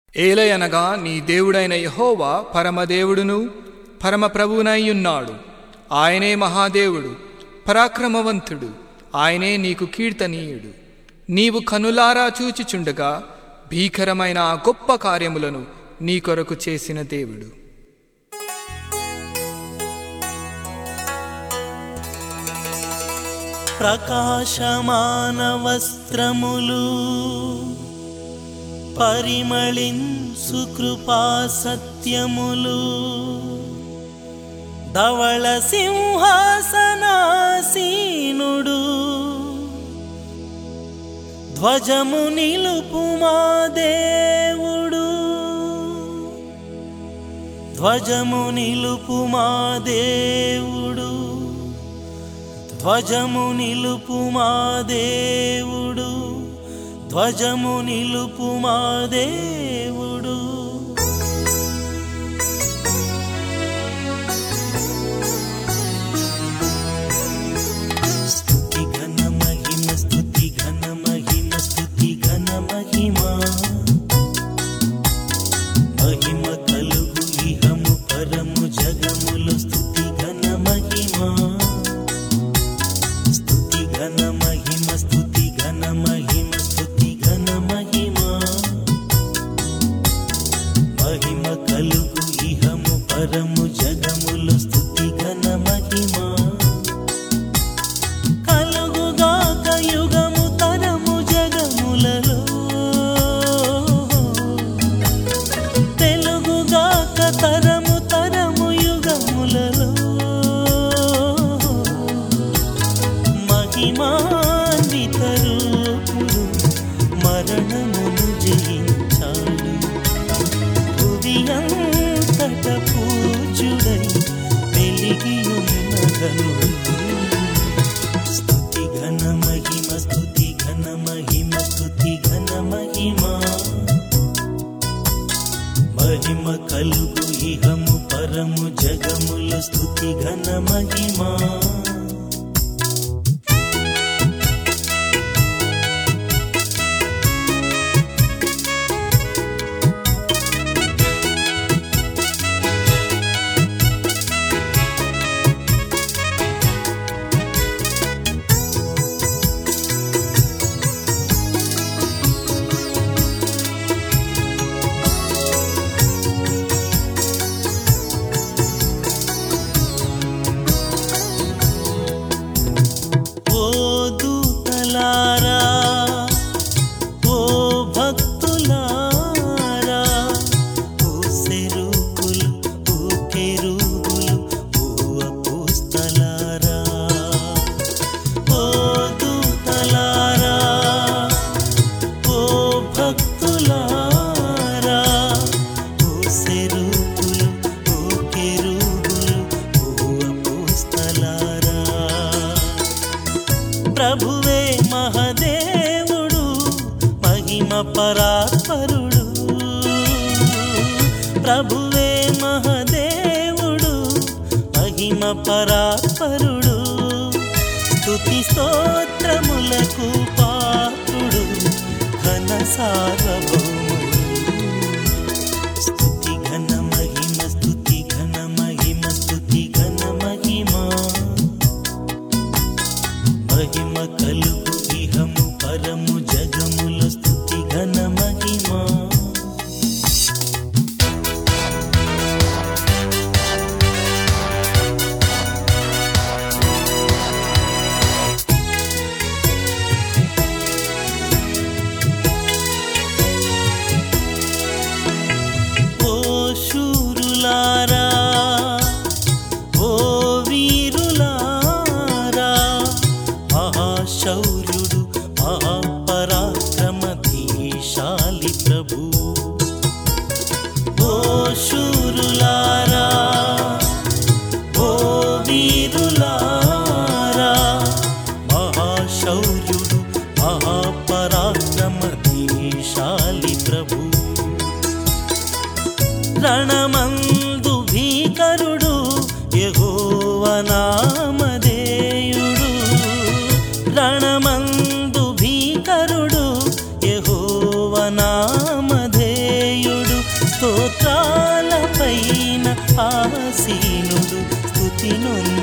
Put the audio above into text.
ఏలయనగా నీ దేవుడైన యహోవా పరమదేవుడును పరమప్రభునయ్యున్నాడు ఆయనే మహాదేవుడు పరాక్రమవంతుడు ఆయనే నీకు కీర్తనీయుడు నీవు కనులారా చూచిచుండగా భీకరమైన ఆ గొప్ప కార్యములను నీ కొరకు చేసిన దేవుడు ప్రకాశమాన వస్త్రములు పరిమళింసు కృపా సత్యములు ధవళ సింహాసనాసీనుడు ధ్వజము నిలుపు మా దేవుడు ధ్వజము నిలుపు మా దేవుడు ధ్వజము నిలుపు మా దేవుడు ధ్వజము నిలుపు మా దేవుడు స్తుతి ఘన మహిమ స్తుతి ఘన మహిమ స్తుతి ఘన మహిమ మహిమ కలుగు ఇహము పరము జగములు స్తుతి ఘన మహిమ స్తుతి ఘన మహిమ స్తుతి ఘన మహిమ స్తుతి ఘన మహిమ మహిమ కలుగు ఇహము పరము జగములు స్తుతి ఘన మహిమ కలుగుగాక యుగము తరము జగములలో తెలుగుగాక తరము తరము యుగములలో మహిమాన్విత రూపుడు మరణమును జయించాడు భువి అంతట పూజుడై వెలిగి ఉన్నదను స్తుతి ఘన మహిమ స్తుతి ఘన మహిమ స్తుతి ఘన మహిమ మహిమ కలుగు ఇహము పరము జగములు స్తుతి ఘన మహిమ ఓ దూతలారా ఓ భక్తులారా ఓ సెరుకులు ఓ కెరూబులు ఓ అపోస్తలారా ఓ దూతలారా ఓ భక్తులారా ఓ సెరుకులు ఓ కెరూబులు ఓ అపోస్తలారా ప్రభువే మహదేవుడు మహిమ పరాత్పరుడు ప్రభువే మహదేవుడు మహిమ పరాత్పరుడు స్తుతి స్తోత్రములకు పాత్రుడు ఘన సార్వభౌముడు స్తుతి ఘన మహిమ స్తుతి ఘన మహిమ స్తుతి ఘన మహిమ మహిమ కలుగు ఇహము పరము జగముల స్తుతి ఘన మహిమ ఓ శూరులారా ఓ వీరులారా మహాశౌర్యుడు మహాపరాక్రమధీశాలి ప్రభు ఓ శూరులారా ఓ వీరులారా మహాశౌర్యుడు మహాపరాక్రమధీశాలి ప్రభు రణమందు భీకరుడు యహోవనామధేయుడు రణమందు భీకరుడు యహోవనామధేయుడు స్తోత్రాల పైన ఆసీనుడు స్తుతి నొందిన